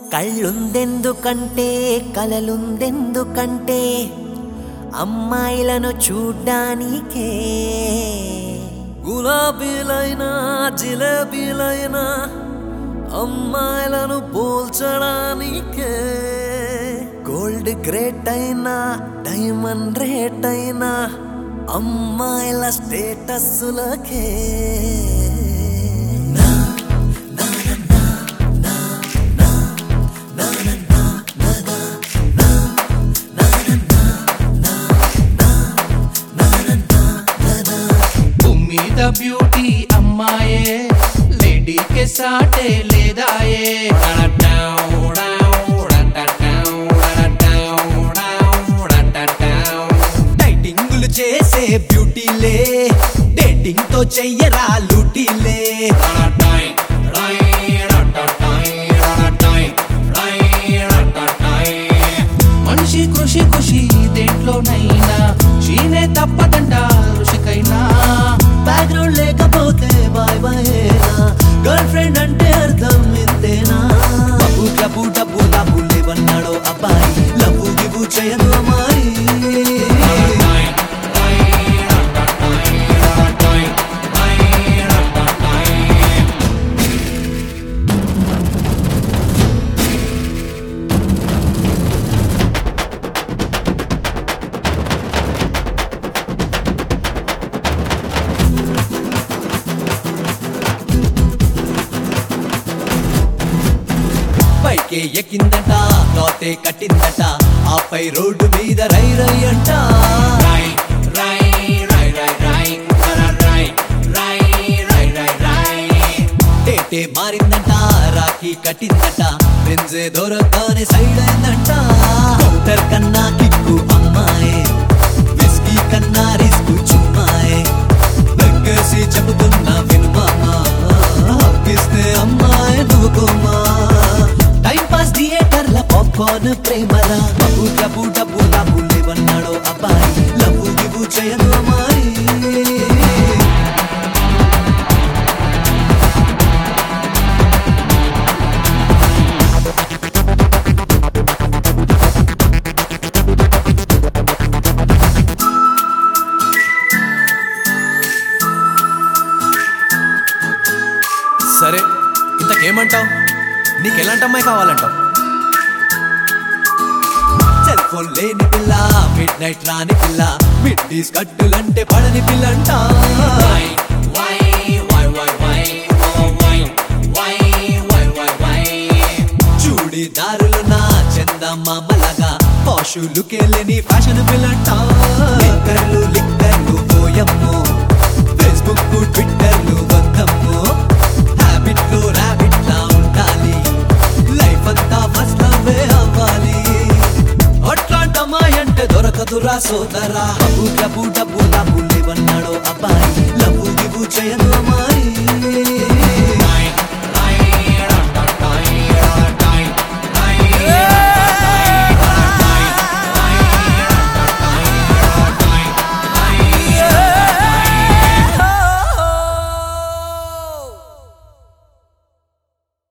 కళ్ళుందెందుకంటే కలలుందెందుకంటే అమ్మాయిలను చూడ్డానికే గులాబీలైనా జిలేబీలైనా అమ్మాయిలను పోల్చడానికే గోల్డ్ గ్రేట్ అయినా డైమండ్ రేట్ అయినా అమ్మాయిల స్టేటస్లకే నా నా నా నా నా నా నా నా నా నా నా నా నా నా నా నా ఉమ్మీద బ్యూటీ అమ్మాయే లేడీకే సాటే లేదాయే డైటింగులు చేసే బ్యూటీలే డేటింగ్ తో చెయ్యరా లూటీలే మనిషి కృషి ఖుషి దేంట్లోనైనా షీనే తప్పదంట ఋషికైనా బ్యాక్గ్రౌండ్ లేకపోతే బాయ్ బాయ్ గర్ల్ ఫ్రెండ్ అంటే అర్థం ఇంతేనా డబ్బు డబ్బు డబ్బు డబ్బు లేవన్నాడో అబ్బాయి లవ్వు గివ్వు చేయదు అమ్మాయి పైకే ఎక్కిందట తోతే కట్టిందట ఆపై రోడ్డు మీద రై రై అంట టేటే మారిందంట రాఖీ కట్టిందట ఫ్రెండ్సే దొరకని సైడ్ అయిందంట కౌంటర్ కన్నా కిక్కు అమ్మాయే విస్కీ కన్నా రిస్క్ చుమ్మాయే దగ్గేసి చెబుతున్నా వినుమామా హక్కిస్తే అమ్మాయి నువ్వుకోమా టైం పాస్ థియేటర్ల పాప్కార్న్ ప్రేమరా డబ్బు డబ్బు డబ్బు డబ్బు లేవన్నాడో అబ్బాయి లవ్వు గివ్వు చేయదు అమ్మాయి సరే ఇంతకేమంటావు నీకు ఎలాంటి అమ్మాయి కావాలంటావు సెల్ ఫోన్ లేని పిల్ల మిడ్ నైట్ రాని పిల్ల మిడ్ డీస్ కట్టులంటే పడని పిల్లంట చూడిదారులు నా చందమామలాగా పాషులు కెళ్ళని ఫ్యాషన్ పిల్లంట లిక్కర్లు లిక్కర్లు పోయమ్మో ఫేస్బుక్ ట్విట్టర్లు వద్దమ్మో హ్యాబిట్లు ర్యాబిట్ లా ఉండాలి లైఫ్ అంతా ఫస్ట్ లవ్వే అవ్వాలి అట్లాంటమ్మాయి అంటే దొరకదురా సోదరా డబ్బు డబ్బు డబ్బు డబ్బు లేవన్నాడో అబ్బాయి లవ్వు గివ్వు చేయదు అమ్మాయి